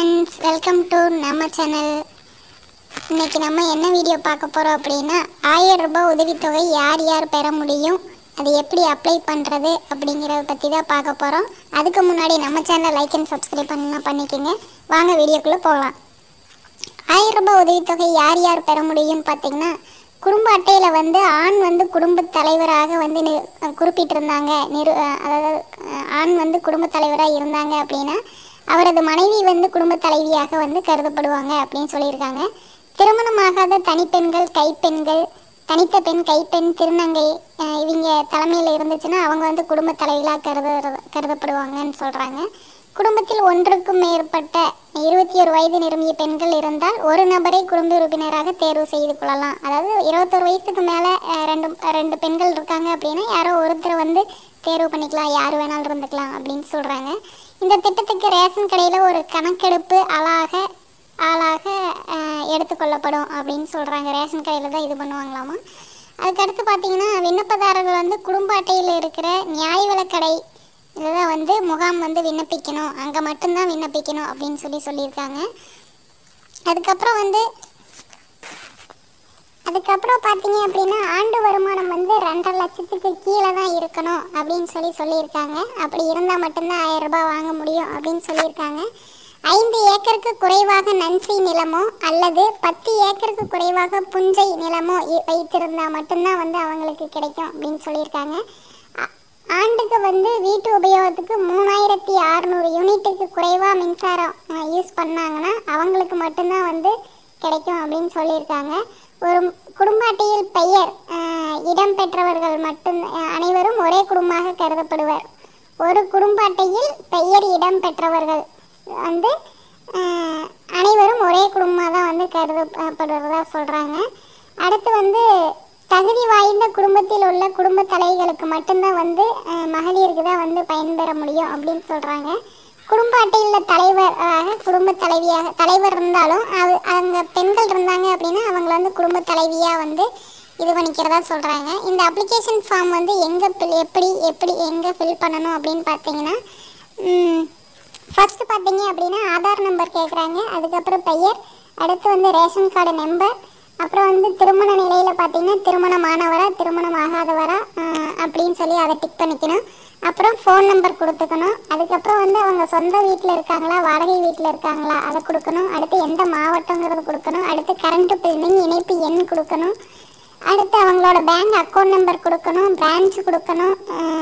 friends welcome to நம்ம channel இன்னைக்கு நம்ம என்ன வீடியோ பார்க்க போகிறோம் அப்படின்னா ஆயிரம் ரூபாய் உதவித்தொகை யார் யார் பெற முடியும் அது எப்படி அப்ளை பண்ணுறது அப்படிங்கிறத பற்றி தான் பார்க்க போகிறோம் அதுக்கு முன்னாடி நம்ம சேனலை லைக் அண்ட் சப்ஸ்கிரைப் பண்ணா பண்ணிக்கோங்க வாங்க வீடியோக்குள்ளே போகலாம் ஆயிரம் ரூபாய் உதவித்தொகை யார் யார் பெற முடியும்னு பார்த்தீங்கன்னா குடும்ப அட்டையில் வந்து ஆண் வந்து குடும்ப தலைவராக வந்து நி- குறிப்பிட்டிருந்தாங்க நிரு அதாவது அஹ், ஆண் வந்து குடும்ப தலைவராக இருந்தாங்க அப்படின்னா அவரது மனைவி வந்து குடும்ப தலைவியாக வந்து கருதப்படுவாங்க அப்படின்னு சொல்லியிருக்காங்க திருமணமாகாத தனிப்பெண்கள் கைப்பெண்கள் தனித்த பெண் கைப்பெண் திருநங்கை அஹ், இவங்க தலைமையில் இருந்துச்சுன்னா அவங்க வந்து குடும்ப தலைவிகளாக கருத கருதப்படுவாங்கன்னு சொல்கிறாங்க குடும்பத்தில் ஒன்றுக்கும் மேற்பட்ட இருபத்தி ஒரு வயது நிரம்பிய பெண்கள் இருந்தால் ஒரு நபரை குடும்ப உறுப்பினராக தேர்வு செய்து கொள்ளலாம் அதாவது இருபத்தொரு வயசுக்கு மேலே ரெண்டு ரெண்டு பெண்கள் இருக்காங்க அப்படின்னா யாரோ ஒருத்தர் வந்து தேர்வு பண்ணிக்கலாம் யார் வேணாலும் இருந்துக்கலாம் அப்படின்னு சொல்கிறாங்க இந்த திட்டத்துக்கு ரேஷன் கடையில் ஒரு கணக்கெடுப்பு ஆளாக ஆளாக அஹ், எடுத்துக்கொள்ளப்படும் அப்படின்னு சொல்கிறாங்க ரேஷன் கடையில் தான் இது பண்ணுவாங்களாமா அதுக்கடுத்து பார்த்தீங்கன்னா விண்ணப்பதாரர்கள் வந்து குடும்ப அட்டையில் இருக்கிற நியாய விலைக்கடை இதுதான் வந்து முகாம் வந்து விண்ணப்பிக்கணும் அங்கே மட்டும்தான் விண்ணப்பிக்கணும் அப்படின்னு சொல்லி சொல்லியிருக்காங்க அதுக்கப்புறம் வந்து அதுக்கப்புறம் பார்த்தீங்க அப்படின்னா ஆண்டு வருமானம் வந்து ரெண்டரை லட்சத்துக்கு கீழே தான் இருக்கணும் அப்படின்னு சொல்லி சொல்லியிருக்காங்க அப்படி இருந்தால் மட்டும்தான் ஆயிரம் ரூபாய் வாங்க முடியும் அப்படின்னு சொல்லியிருக்காங்க ஐந்து ஏக்கருக்கு குறைவாக நன்சி நிலமோ அல்லது பத்து ஏக்கருக்கு குறைவாக புஞ்சை நிலமோ இ- வைத்திருந்தால் மட்டும்தான் வந்து அவங்களுக்கு கிடைக்கும் அப்படின்னு சொல்லியிருக்காங்க ஆ- ஆண்டுக்கு வந்து வீட்டு உபயோகத்துக்கு மூணாயிரத்தி அறநூறு யூனிட்டுக்கு குறைவாக மின்சாரம் யூஸ் பண்ணாங்கன்னா அவங்களுக்கு மட்டும்தான் வந்து கிடைக்கும் அப்படின்னு சொல்லியிருக்காங்க ஒரு குடும்ப அட்டையில் பெயர் அஹ், இடம் பெற்றவர்கள் மட்டும் அஹ், அனைவரும் ஒரே குடும்பமாக கருதப்படுவர் ஒரு குடும்ப அட்டையில் பெயர் இடம் பெற்றவர்கள் வந்து அஹ், அனைவரும் ஒரே குடும்பமாக தான் வந்து கருதப்படுறதா சொல்கிறாங்க அடுத்து வந்து தகுதி வாய்ந்த குடும்பத்தில் உள்ள குடும்ப தலைவிகளுக்கு மட்டும்தான் வந்து அஹ், மகளிருக்கு தான் வந்து பயன்பெற முடியும் அப்படின்னு சொல்கிறாங்க குடும்ப அட்டையில் உள்ள தலைவராக குடும்ப தலைவியாக தலைவர் இருந்தாலும் அது அங்கே பெண்கள் இருந்தாங்க அப்படின்னா அவங்கள வந்து குடும்ப தலைவியாக வந்து இது பண்ணிக்கிறதா சொல்கிறாங்க இந்த அப்ளிகேஷன் ஃபார்ம் வந்து எங்கே ஃபில் எப்படி எப்படி எங்கே ஃபில் பண்ணணும் அப்படின்னு பார்த்தீங்கன்னா ஃபஸ்ட்டு பார்த்தீங்க அப்படின்னா ஆதார் நம்பர் கேட்குறாங்க அதுக்கப்புறம் பெயர் அடுத்து வந்து ரேஷன் கார்டு நம்பர் அப்புறம் வந்து திருமண நிலையில் பார்த்தீங்கன்னா திருமணமானவரா திருமணம் ஆகாதவரா ஆஹ், அப்படின்னு சொல்லி அதை டிக் பண்ணிக்கணும் அப்புறம் ஃபோன் நம்பர் கொடுத்துக்கணும் அதுக்கப்புறம் வந்து அவங்க சொந்த வீட்டில் இருக்காங்களா வாடகை வீட்டில் இருக்காங்களா அதை கொடுக்கணும் அடுத்து எந்த மாவட்டங்கிறது கொடுக்கணும் அடுத்து கரண்ட் பில் மின் இணைப்பு எண் கொடுக்கணும் அடுத்து அவங்களோட பேங்க் அக்கௌண்ட் நம்பர் கொடுக்கணும் பிரான்ச் கொடுக்கணும்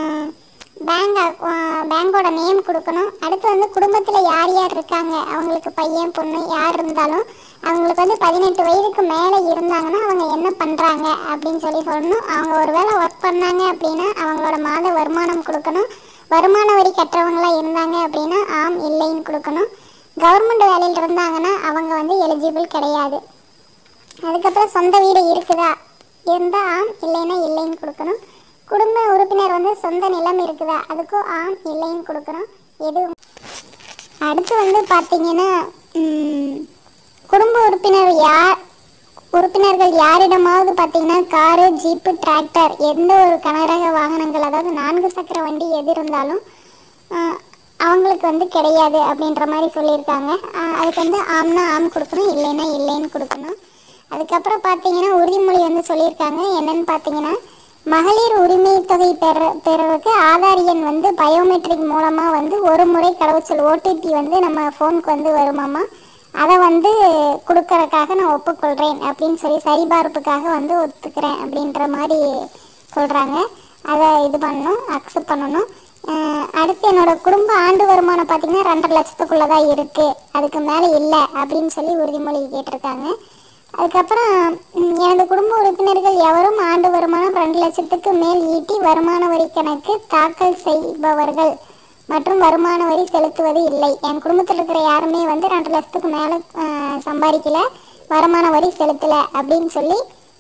பேங்க் பேங்கோட நேம் கொடுக்கணும் அடுத்து வந்து குடும்பத்தில் யார் யார் இருக்காங்க அவங்களுக்கு பையன் பொண்ணு யார் இருந்தாலும் அவங்களுக்கு வந்து பதினெட்டு வயதுக்கு மேலே இருந்தாங்கன்னா அவங்க என்ன பண்ணுறாங்க அப்படின்னு சொல்லி சொல்லணும் அவங்க ஒரு வேளை ஒர்க் பண்ணாங்க அப்படின்னா அவங்களோட மாத வருமானம் கொடுக்கணும் வருமான வரி கட்டுறவங்களா இருந்தாங்க அப்படின்னா ஆம் இல்லைன்னு கொடுக்கணும் கவர்மெண்ட் வேலையில் இருந்தாங்கன்னா அவங்க வந்து எலிஜிபிள் கிடையாது அதுக்கப்புறம் சொந்த வீடு இருக்குதா இருந்தால் ஆம் இல்லைன்னா இல்லைன்னு கொடுக்கணும் குடும்ப உறுப்பினர் வந்து சொந்த நிலம் இருக்குதா அதுக்கும் ஆம் இல்லைன்னு கொடுக்கணும் எது அடுத்து வந்து பார்த்தீங்கன்னா ம், குடும்ப உறுப்பினர் யார் உறுப்பினர்கள் யாரிடமாவது பார்த்தீங்கன்னா காரு ஜீப்பு டிராக்டர் எந்த ஒரு கனரக வாகனங்கள் அதாவது நான்கு சக்கர வண்டி எது இருந்தாலும் ஆஹ், அவங்களுக்கு வந்து கிடையாது அப்படின்ற மாதிரி சொல்லியிருக்காங்க ஆஹ், அதுக்கு வந்து ஆம்னா ஆம் கொடுக்கணும் இல்லைன்னா இல்லைன்னு கொடுக்கணும் அதுக்கப்புறம் பார்த்தீங்கன்னா உறுதிமொழி வந்து சொல்லியிருக்காங்க என்னன்னு பார்த்தீங்கன்னா மகளிர் உரிமை தொகை பெற பெறறதுக்கு ஆதார் எண் வந்து பயோமெட்ரிக் மூலமாக வந்து ஒரு முறை கடவுச்சொல் ஓடிபி வந்து நம்ம ஃபோனுக்கு வந்து வருமாமா அதை வந்து கொடுக்கறதுக்காக நான் ஒப்புக்கொள்கிறேன் அப்படின்னு சொல்லி சரிபார்ப்புக்காக வந்து ஒத்துக்கிறேன் அப்படின்ற மாதிரி சொல்கிறாங்க அதை இது பண்ணணும் அக்செப்ட் பண்ணணும் அஹ் அடுத்து என்னோட குடும்ப ஆண்டு வருமானம் பார்த்தீங்கன்னா ரெண்டரை லட்சத்துக்குள்ளே தான் இருக்குது அதுக்கு மேலே இல்லை அப்படின்னு சொல்லி உறுதிமொழி கேட்டிருக்காங்க அதுக்கப்புறம் ம், எனது குடும்ப உறுப்பினர்கள் எவரும் ஆண்டு வருமானம் ரெண்டு லட்சத்துக்கு மேல் ஈட்டி வருமான வரி கணக்கு தாக்கல் செய்பவர்கள் மற்றும் வருமான வரி செலுத்துவது இல்லை என் குடும்பத்தில் இருக்கிற யாருமே வந்து ரெண்டு லட்சத்துக்கு மேலே சம்பாதிக்கல வருமான வரி செலுத்தலை அப்படின்னு சொல்லி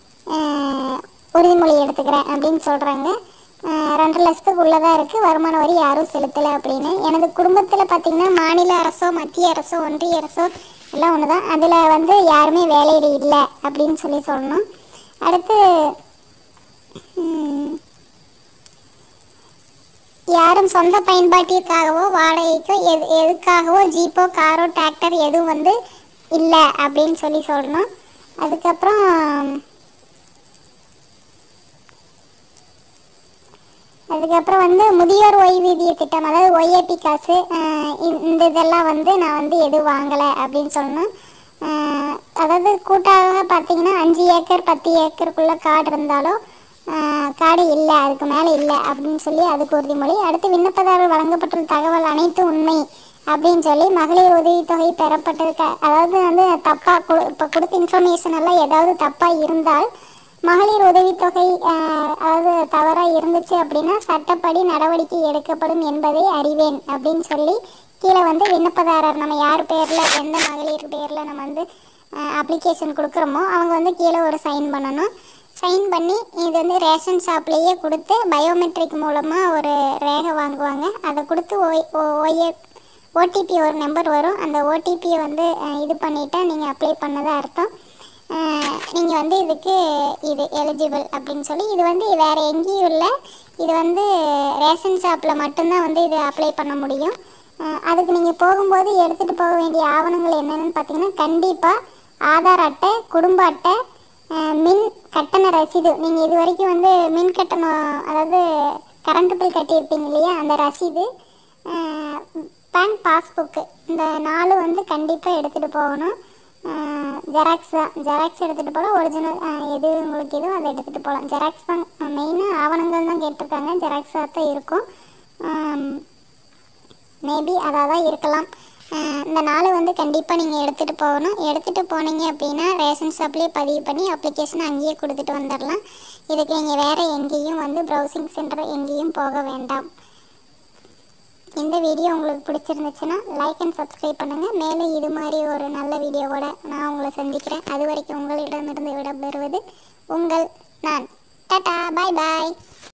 அஹ், உறுதிமொழி எடுத்துக்கிறேன் அப்படின்னு சொல்கிறாங்க ரெண்டு லட்சத்துக்கு உள்ளதாக இருக்குது வருமான வரி யாரும் செலுத்தலை அப்படின்னு எனது குடும்பத்தில் பார்த்திங்கன்னா மாநில அரசோ மத்திய அரசோ ஒன்றிய அரசோ எல்லாம் ஒன்று தான் அதில் வந்து யாருமே வேலையில் இல்லை அப்படின்னு சொல்லி சொல்லணும் அடுத்து ம், யாரும் சொந்த பயன்பாட்டிற்காகவோ வாடகைக்கோ எது எதுக்காகவோ ஜீப்போ காரோ டிராக்டர் எதுவும் வந்து இல்லை அப்படின்னு சொல்லி சொல்லணும் அதுக்கப்புறம் அதுக்கப்புறம் வந்து முதியோர் ஓய்வூதிய திட்டம் அதாவது ஒய்ஏபி காசு அஹ் இந்த- இந்த இதெல்லாம் வந்து நான் வந்து எதுவும் வாங்கலை அப்படின்னு சொல்லணும் அஹ் அதாவது கூட்டாக பார்த்தீங்கன்னா அஞ்சு ஏக்கர் பத்து ஏக்கருக்குள்ள காடு இருந்தாலும் அஹ் காடு இல்லை அதுக்கு மேலே இல்லை அப்படின்னு சொல்லி அதுக்கு உறுதிமொழி அடுத்து விண்ணப்பதாரர் வழங்கப்பட்டுள்ள தகவல் அனைத்தும் உண்மை அப்படின்னு சொல்லி மகளிர் உதவித்தொகை பெறப்பட்டிருக்க அதாவது வந்து தப்பாக இப்போ கொடுத்த இன்ஃபர்மேஷன் எல்லாம் ஏதாவது தப்பாக இருந்தால் மகளிர் உதவித்தொகை ஆஹ், அதாவது தவறாக இருந்துச்சு அப்படின்னா சட்டப்படி நடவடிக்கை எடுக்கப்படும் என்பதை அறிவேன் அப்படின்னு சொல்லி கீழே வந்து விண்ணப்பதாரர் நம்ம யார் பேரில் எந்த மகளிர் பேரில் நம்ம வந்து அப்ளிகேஷன் கொடுக்குறோமோ அவங்க வந்து கீழே ஒரு சைன் பண்ணணும் சைன் பண்ணி இது வந்து ரேஷன் ஷாப்லேயே கொடுத்து பயோமெட்ரிக் மூலமாக ஒரு ரேகை வாங்குவாங்க அதை கொடுத்து ஒய் ஒய்ஏ ஓடிபி ஒரு நம்பர் வரும் அந்த ஓடிபியை வந்து அஹ், இது பண்ணிட்டா நீங்கள் அப்ளை பண்ணதா அர்த்தம் நீங்கள் வந்து இதுக்கு இது எலிஜிபிள் அப்படின்னு சொல்லி இது வந்து வேறு எங்கேயும் இல்லை இது வந்து ரேஷன் ஷாப்பில் மட்டும்தான் வந்து இது அப்ளை பண்ண முடியும் அஹ், அதுக்கு நீங்கள் போகும்போது எடுத்துகிட்டு போக வேண்டிய ஆவணங்கள் என்னென்னு பார்த்தீங்கன்னா கண்டிப்பாக ஆதார் அட்டை குடும்ப அட்டை அஹ், மின் கட்டண ரசீது நீங்கள் இது வரைக்கும் வந்து மின் கட்டணம் அதாவது கரண்ட் பில் கட்டியிருப்பீங்க இல்லையா அந்த ரசீது பேங்க் பாஸ்புக்கு இந்த நாலு வந்து கண்டிப்பாக எடுத்துகிட்டு போகணும் ஜெராக்ஸ் தான் ஜெராக்ஸ் எடுத்துகிட்டு போகலாம் ஒரிஜினல் எது உங்களுக்கு எதுவும் அதை எடுத்துகிட்டு போகலாம் ஜெராக்ஸ் தான் மெயினாக ஆவணங்கள் தான் கேட்டிருக்காங்க ஜெராக்ஸாக தான் இருக்கும் மேபி அதாக தான் இருக்கலாம் அஹ் இந்த நாளை வந்து கண்டிப்பாக நீங்கள் எடுத்துகிட்டு போகணும் எடுத்துகிட்டு போனீங்க அப்படின்னா ரேஷன் ஷாப்லேயே பதிவு பண்ணி அப்ளிகேஷன் அங்கேயே கொடுத்துட்டு வந்துடலாம் இதுக்கு நீங்கள் வேறு எங்கேயும் வந்து ப்ரௌசிங் சென்டர் எங்கேயும் போக வேண்டாம் இந்த வீடியோ உங்களுக்கு பிடிச்சிருந்துச்சுன்னா லைக் அண்ட் சப்ஸ்கிரைப் பண்ணுங்கள் மேலும் இது மாதிரி ஒரு நல்ல வீடியோவோட நான் உங்களை சந்திக்கிறேன் அது வரைக்கும் உங்களிடமிருந்து விடைபெறுவது உங்கள் நான் டாடா பாய் பாய்